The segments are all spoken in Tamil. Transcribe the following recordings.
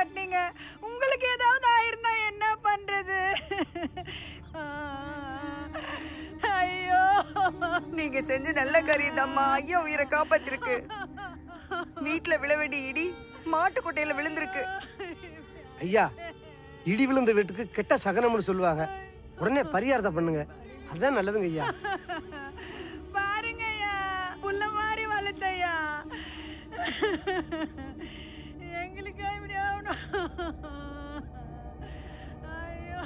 காட்டினீங்க உங்களுக்கு ஏதாவது ஆயிருந்தா என்ன பண்றது ஐயோ நீங்க செஞ்ச நல்ல காரியம்தாம்மா ஐயா உயிரை காப்பாத்திருக்கு வீட்டுல விழ வேண்டிய இடி மாட்டுக்கொட்டையில விழுந்திருக்கு ஐயா இடி விழுந்த வீட்டுக்கு கெட்ட சகனம்னு சொல்லுவாங்க உடனே பரிகாரத்தை பண்ணுங்க அதுதான் நல்லதுங்க ஐயா பாருங்க ஐயா புள்ள மாதிரி வளர்த்தையா எங்களுக்கு இப்படி ஆகணும் ஐயோ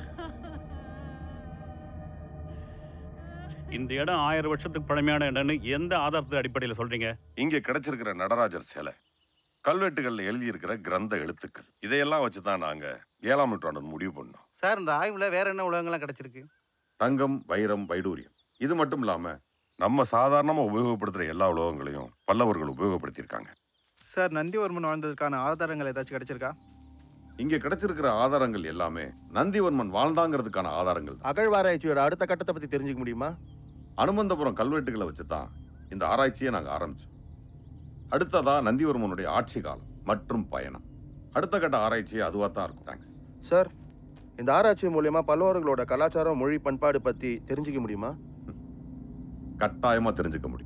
இந்த இடம் ஆயிரம் வருஷத்துக்கு பழமையான இடம்னு எந்த ஆதாரத்து அடிப்படையில் சொல்றீங்க இங்க கிடைச்சிருக்கிற நடராஜர் சிலை கல்வெட்டுகள்ல எழுதியிருக்கிற கிரந்த எழுத்துக்கள் இதையெல்லாம் வச்சு தான் நாங்க ஏழாம் நூற்றாண்டு முடிவு பண்ணோம் சார் இந்த ஆய்வுல வேற என்ன உலகங்கள்லாம் கிடைச்சிருக்கு தங்கம் வைரம் வைடூரியம் இது மட்டும் இல்லாம நம்ம சாதாரணமா உபயோகப்படுத்துற எல்லா உலோகங்களையும் பல்லவர்கள் உபயோகப்படுத்தியிருக்காங்க சார் நந்திவர்மன் வாழ்ந்ததுக்கான ஆதாரங்கள் ஏதாச்சும் கிடைச்சிருக்கா இங்க கிடைச்சிருக்கிற ஆதாரங்கள் எல்லாமே நந்திவர்மன் வாழ்ந்தாங்கிறதுக்கான ஆதாரங்கள் தான். அகழ்வாராய்ச்சியோட அடுத்த கட்டத்தை பத்தி தெரிஞ்சுக்க முடியுமா அனுமந்தபுரம் கல்வெட்டுகளை வச்சு தான் இந்த ஆராய்ச்சியை நாங்க ஆரம்பிச்சோம் அடுத்ததா நந்திவர்மனுடைய ஆட்சி காலம் மற்றும் பயணம் அடுத்த கட்ட ஆராய்ச்சி அதுவா தான் இருக்கும் தேங்க்ஸ் சார் இந்த ஆராய்ச்சி மூலியமா பல்லவர்களோட கலாச்சாரம் மொழி பண்பாடு பத்தி தெரிஞ்சுக்க முடியுமா கட்டாயமா தெரிஞ்சுக்க முடியும்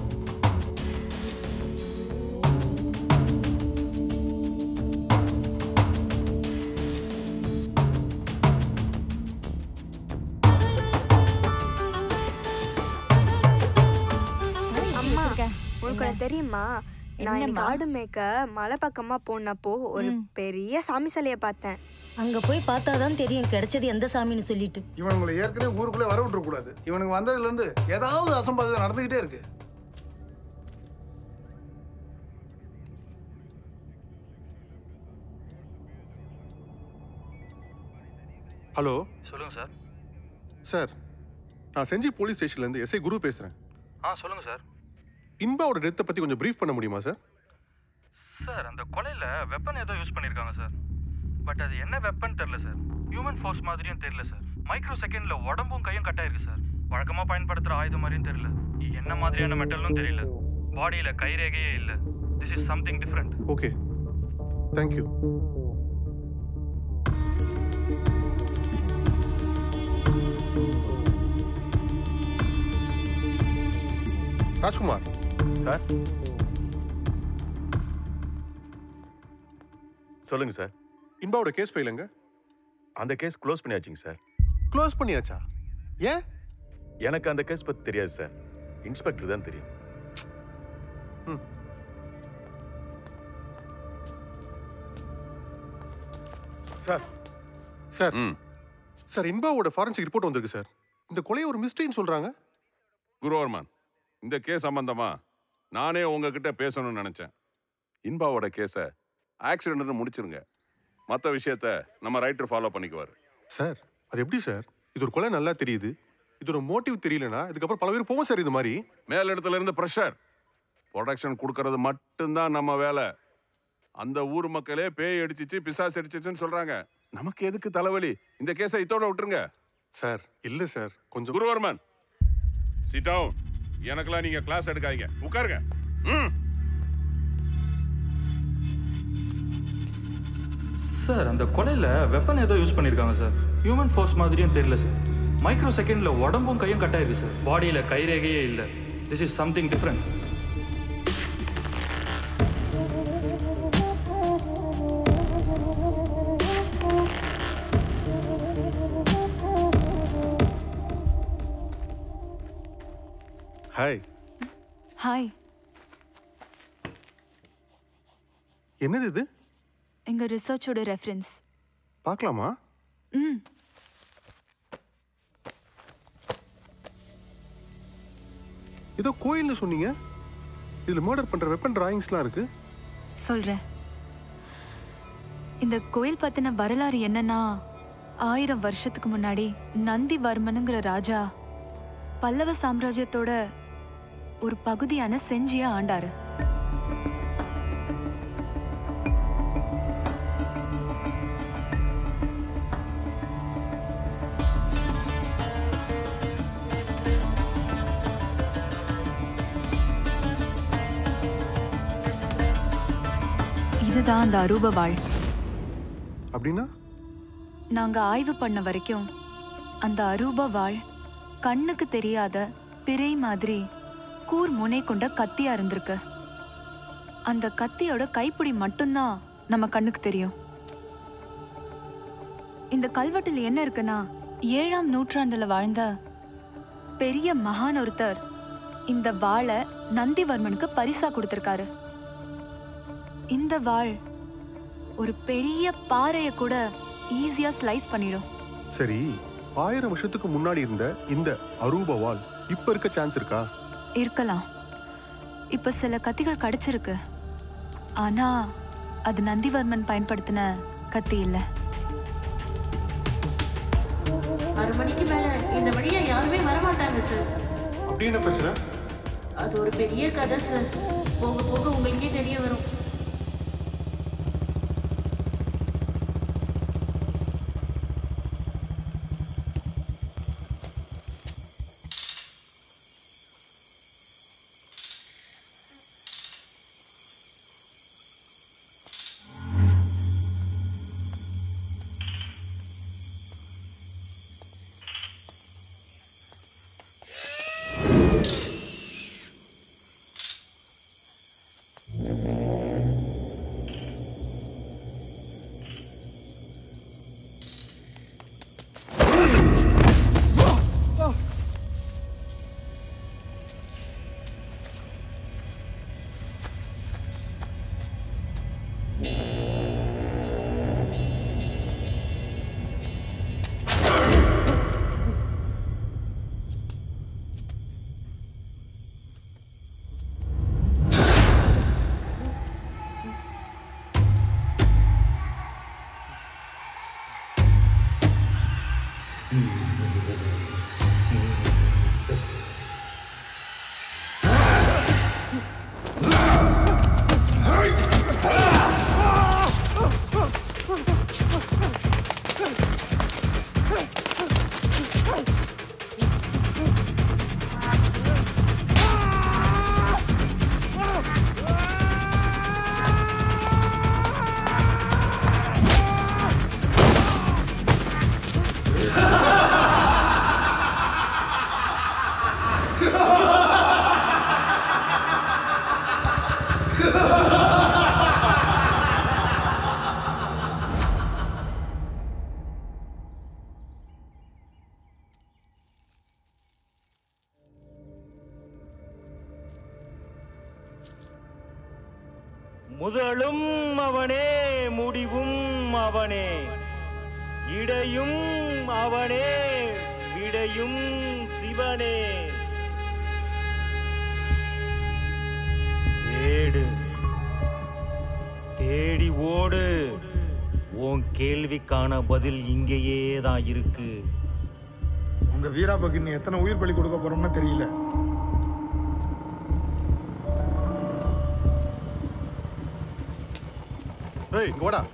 அம்மா உனக்கு ஒண்ணு தெரியுமா நான் இன்னைக்கு என்னம்மா? ஆடு மேய்க்க மலை பக்கமா போனப்போ ஒரு பெரிய சாமி சிலைய பார்த்தேன் அங்க போய் பார்த்தாதான் தெரியும் கிடைச்சது எந்த சாமின்னு சொல்லிட்டு இவனுங்களை ஏற்கனவே ஊருக்குள்ளே வர விட்டுறக்கூடாது இவனுக்கு வந்ததுலேருந்து ஏதாவது அசம்பாவிதம் நடந்துக்கிட்டே இருக்கு ஹலோ சொல்லுங்க சார் சார் நான் செஞ்சி போலீஸ் ஸ்டேஷன்லேருந்து எஸ்ஐ குரு பேசுகிறேன் ஆ சொல்லுங்க சார் இன்பாவோட டெத்தை பற்றி கொஞ்சம் ப்ரீஃப் பண்ண முடியுமா சார் சார் அந்த கொலையில் வெப்பன் ஏதோ யூஸ் பண்ணியிருக்காங்க சார் பட் அது என்ன வெப்பன் தெரில சார் ஹியூமன் ஃபோர்ஸ் மாதிரியும் தெரியல சார் மைக்ரோ செகண்டில் உடம்பும் கையும் கட்டாயிருக்கு சார் வழக்கமாக பயன்படுத்துகிற ஆயுதம் மாதிரியும் தெரியல என்ன மாதிரியான மெட்டலும் தெரியல பாடியில் கைரேகையே இல்லை this is something different okay thank you Rajkumar sir சொல்லுங்க சார் இன்பாவோட கேஸ் ஃபைலுங்க அந்த கேஸ் க்ளோஸ் பண்ணியாச்சுங்க சார் க்ளோஸ் பண்ணியாச்சா ஏன் எனக்கு அந்த கேஸ் பத்தி தெரியாது சார் இன்ஸ்பெக்டர் தான் தெரியும் சார் சார் சார் இன்பாவோட ஃபாரன்சிக் ரிப்போர்ட் வந்திருக்கு சார் இந்த கொலையை ஒரு மிஸ்டரின்னு சொல்றாங்க குருவர்மன் இந்த கேஸ் சம்பந்தமா நானே உங்ககிட்ட பேசணும்னு நினைச்சேன் இன்பாவோட கேஸை ஆக்சிடென்ட்னு முடிச்சிருங்க மற்ற விஷயத்த நம்ம ரைட்டர் ஃபாலோ பண்ணிக்குவார் சார் அது எப்படி சார் இது ஒரு கொலை நல்லா தெரியுது இதோட மோட்டிவ் தெரியலனா இதுக்கப்புறம் பல பேர் போவோம் சார் இது மாதிரி மேலிடத்துல இருந்து ப்ரெஷர் ப்ரொடக்ஷன் கொடுக்கறது மட்டும்தான் நம்ம வேலை அந்த ஊர் மக்களே பேய் அடிச்சிச்சு பிசாசு அடிச்சிச்சுன்னு சொல்றாங்க நமக்கு எதுக்கு தலைவலி இந்த கேஸை இதோட விட்டுருங்க சார் இல்ல சார் கொஞ்சம் குருவர்மன் சிட் டவுன் எனக்கெல்லாம் நீங்க கிளாஸ் எடுக்காதீங்க உட்காருங்க ம் சார் அந்த கொலையில் வெப்பன் ஏதோ யூஸ் பண்ணியிருக்காங்க சார் ஹியூமன் ஃபோர்ஸ் மாதிரியும் தெரியல சார் மைக்ரோ செகண்டில் உடம்பும் கையும் கட்டாயிருக்கு சார் பாடியில் கைரேகையே இல்லை this is something different hi hi என்னது இது எங்க ரிசர்ச்சோட ரெஃபரன்ஸ் பார்க்கலாமா ம் ஏதோ கோயில்னு சொன்னீங்க இதுல மர்டர் பண்ற வெப்பன் டிராயிங்ஸ்லாம் இருக்கு சொல்றேன் இந்த கோயில் பத்தின வரலாறு என்னன்னா ஆயிரம் வருஷத்துக்கு முன்னாடி நந்திவர்மனுங்கிற ராஜா பல்லவ சாம்ராஜ்யத்தோட ஒரு பகுதியான செஞ்சிய ஆண்டாரு இதுதான் அந்த அரூப வாழ் அப்படின்னா நாங்க ஆய்வு பண்ண வரைக்கும் அந்த அரூப வாள் கண்ணுக்கு தெரியாத பிறை மாதிரி கூர் முனை கொண்ட கத்தியா இருந்திருக்கு அந்த கத்தியோட கைப்பிடி மட்டும்தான் நம்ம கண்ணுக்கு தெரியும் இந்த கல்வெட்டில் என்ன இருக்குன்னா ஏழாம் நூற்றாண்டுல வாழ்ந்த பெரிய மகான் ஒருத்தர் இந்த வாளை நந்திவர்மனுக்கு பரிசா கொடுத்திருக்காரு இந்த வாள் ஒரு பெரிய பாறையை கூட ஈஸியா ஸ்லைஸ் பண்ணிடும் சரி ஆயிரம் வருஷத்துக்கு முன்னாடி இருந்த இந்த அரூப வாள் இப்ப இருக்க சான்ஸ் இருக்கா இருக்கலாம் இப்ப சில கத்திகள் கிடைச்சிருக்கு ஆனா அது நந்திவர்மன் பயன்படுத்தின கத்தி இல்லை ஆறு மணிக்கு மேல இந்த வழியா யாருமே வரமாட்டாங்க சார் அப்படி என்ன பிரச்சனை அது ஒரு பெரிய கதை சார் போக போக உங்களுக்கே தெரிய வரும் முதலும் அவனே முடிவும் அவனே இடையும் அவனே விடையும் சிவனே தேடு தேடி ஓடு உன் கேள்விக்கான பதில் இங்கேயே தான் இருக்கு உங்க வீராப்புக்கு இன்னும் எத்தனை உயிர் பலி கொடுக்க போறோம்னு தெரியல ஏய் இங்க வாடா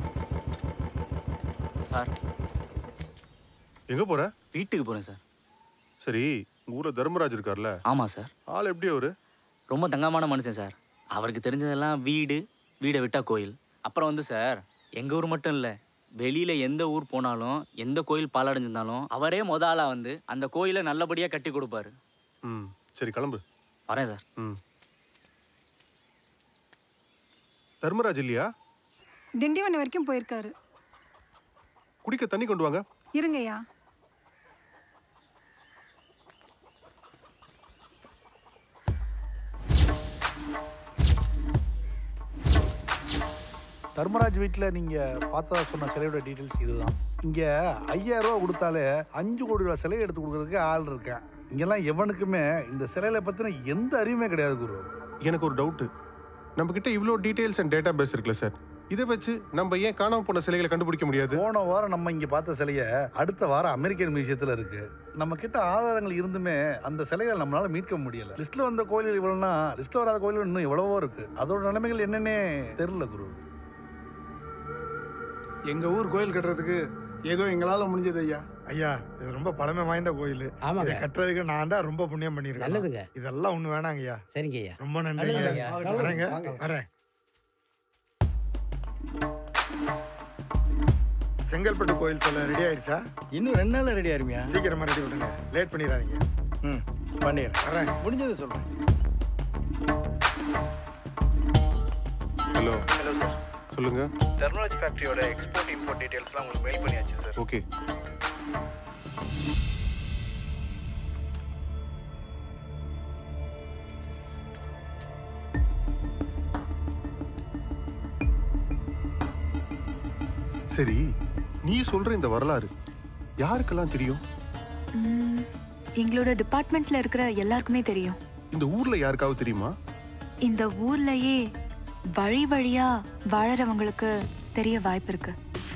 சார் எங்க போற வீட்டுக்கு போறேன் சார் சரி உங்க ஊர்ல தர்மராஜ் இருக்கார்ல ஆமா சார் ஆள் எப்படி அவரு ரொம்ப தங்கமான மனுஷன் சார் அவருக்கு தெரிஞ்சதெல்லாம் வீடு வீடை விட்டா கோயில் அப்புறம் வந்து சார் எங்க ஊர் மட்டும் இல்லை வெளியில எந்த ஊர் போனாலும் எந்த கோயில் பாலடைஞ்சிருந்தாலும் அவரே மொத ஆளா வந்து அந்த கோயிலை நல்லபடியா கட்டி கொடுப்பாரு ம் சரி கிளம்பு வரேன் சார் ம் தர்மராஜ் இல்லையா திண்டிவனம் வரைக்கும் போயிருக்காரு குடிக்க தண்ணி கொண்டு வாங்க இருங்கய்யா தர்மராஜ் வீட்டில் நீங்கள் பார்த்ததா சொன்ன சிலையோட டீட்டெயில்ஸ் இதுதான் இங்கே ஐயாயிரம் ரூபா கொடுத்தாலே அஞ்சு கோடி ரூபா சிலையை எடுத்து கொடுக்கறதுக்கு ஆள் இருக்கேன் இங்கெல்லாம் எவனுக்குமே இந்த சிலையில பற்றின எந்த அறிவுமே கிடையாது குரு எனக்கு ஒரு டவுட்டு நம்ம கிட்ட இவ்வளோ டீடைல்ஸ் அண்ட் டேட்டா பேஸ் இருக்குல்ல சார் இதை வச்சு நம்ம ஏன் காணாம போன சிலைகளை கண்டுபிடிக்க முடியாது போன வாரம் நம்ம இங்கே பார்த்த சிலையை அடுத்த வாரம் அமெரிக்கன் மியூசியத்தில் இருக்கு நம்ம கிட்ட ஆதாரங்கள் இருந்துமே அந்த சிலைகள் நம்மளால மீட்க முடியல லிஸ்ட்ல வந்த கோயில் இவ்வளோனா லிஸ்ட்ல வராத கோயில் இன்னும் எவ்வளவோ இருக்கு அதோட நிலைமைகள் என்னன்னே தெரியல குரு எங்க ஊர் கோயில் கட்டுறதுக்கு ஏதோ எங்களால முடிஞ்சது ஐயா ஐயா இது ரொம்ப பழமை வாய்ந்த கோயில் ஆமாங்க. இதை கட்டுறதுக்கு நான் தான் ரொம்ப புண்ணியம் பண்ணியிருக்கேன் நல்லதுங்க. இதெல்லாம் ஒண்ணு வேணாங்க ஐயா சரிங்க ஐயா ரொம்ப நன்றிங்க நல்லதுங்க ஐயா. வரேங்க வாங்க. வரேன் செங்கல்பட்டு கோயில் சிலை ரெடி ஆயிடுச்சா இன்னும் ரெண்டு நாள்ல ரெடி ஆயிருமியா சீக்கிரமா ரெடி பண்ணுங்க லேட் பண்ணிடாதீங்க ம் பண்ணிடுறேன் வரேன் முடிஞ்சதை சொல்றேன் ஹலோ ஹலோ சார் சொல்லுங்க டெர்மாலஜி ஃபேக்டரியோட எக்ஸ்போர்ட் இம்போர்ட் டீடைல்ஸ்லாம் உங்களுக்கு மெயில் பண்ணியாச்சு சார் ஓகே சரி நீ சொல்ற இந்த வரலாறு யாருக்கெல்லாம் தெரியும் ம், எங்களோட டிபார்ட்மெண்ட்ல இருக்கிற எல்லாருக்குமே தெரியும் இந்த ஊர்ல யாருக்காவது தெரியுமா இந்த ஊர்லயே வழி வழியா வாழறவங்களுக்கு தெரிய வாய்ப்பு இருக்கு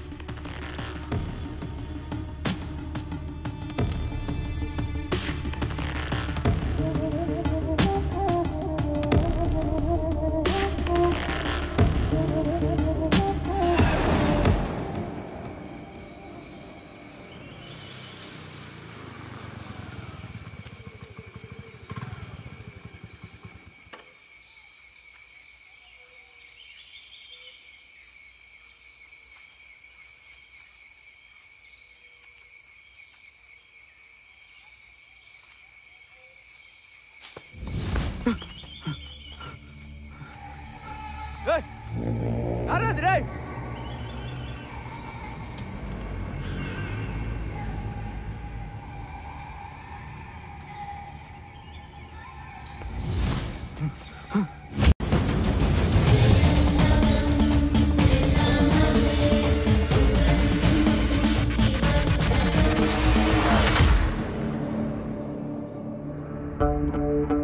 ஏய் யாரா அது டேய் Thank you.